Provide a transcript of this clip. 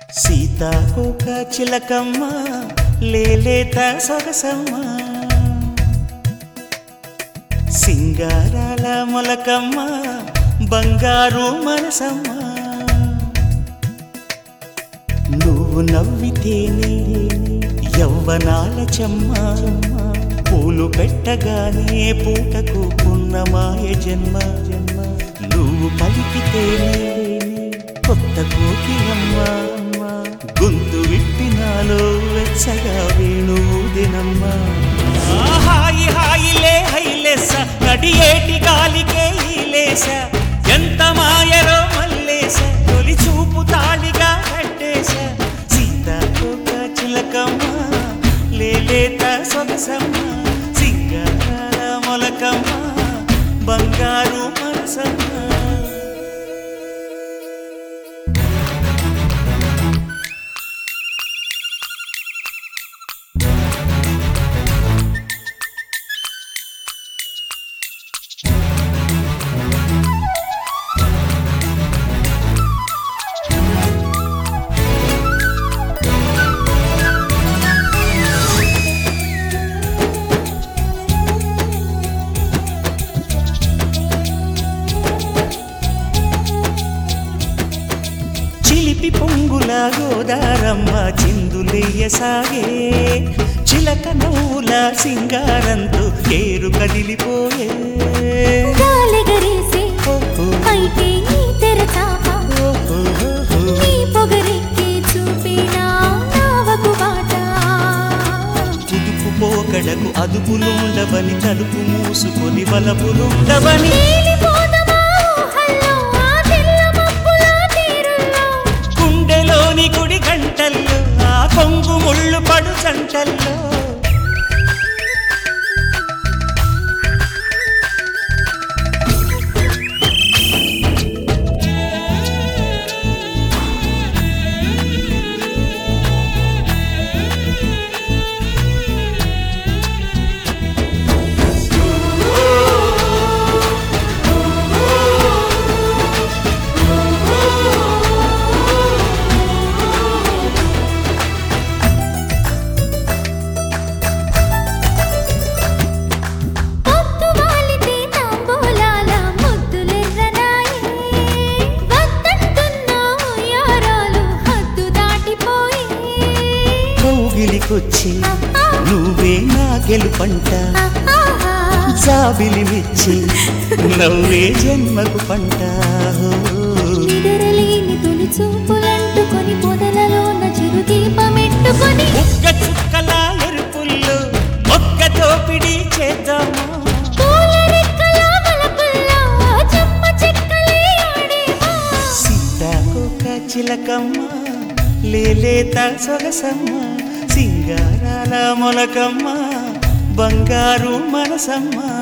సీతాకోక చిలకమ్మ లేలేత సొగసమ్మ సింగారాల మొలకమ్మ బంగారు మనసమ్మ నువ్వు నవ్వితేనే యవ్వనాల చెమ్మ పూలు పెట్టగానే పూటకు పున్నమాయ జన్మ జన్మ నువ్వు పలికితేనే కొత్త కోకిలమ్మ గొంతు విప్పినాలో వెచ్చగా వేణుదినమ్మ హాయి హాయిలే హైలేస నడియేటి గాలికే ఈలేస ఎంత మాయరో మల్లేస తొలి చూపు తాళిగా కట్టేస సీతాకోక చిలకమ్మ లేలేత సొగసమ్మ సింగారాల మొలకమ్మ బంగారు మనసమ్మ చిలిపి పొంగుల గోదారమ్మ చిందులేయసాగే చిలక నవ్వుల సింగారంతో ఏరు కదిలిపోయే గాలిగరేసే పైకి నీ తెరచాప నీ పొగరెక్కి చూపినా నావకు బాట తుదుపు పోకడకు అదుపులుండవని తలుపు మూసుకొని వలపులుండవని నీలిపోదమా ఊహల్లో ఆ తెల్ల మబ్బుల తీరుల్లో గుండెలోని గుడి గంటల్లో ఆ కొంగు ముళ్ళు పడు చంటల్లో పొద్దు వాలితే తాంబూలాల ముద్దులెర్రనాయే వద్దంటున్నా ఉయ్యారాలు హద్దు దాటిపోయే కౌగిలికొచ్చి నువ్వే నా గెలుపంట ఆహా జాబిలి మిచ్చి నవ్వే జన్మకు పంట నిదరలేని తొలి చూపులంటుకొని పొదలలోన చిరు దీపమెట్టుకొని ఒక్క చుక్కల ఎరుపుల్లో ఒక్క దోపిడీ చేద్దామా పూల రెక్కల వలపుల్లో చెమ్మ చెక్కలే ఆడేమా సీతాకోక చిలకమ్మ లేలేత సొగసమ్మ సింగారాల మొలకమ్మ బంగారు మనసమ్మ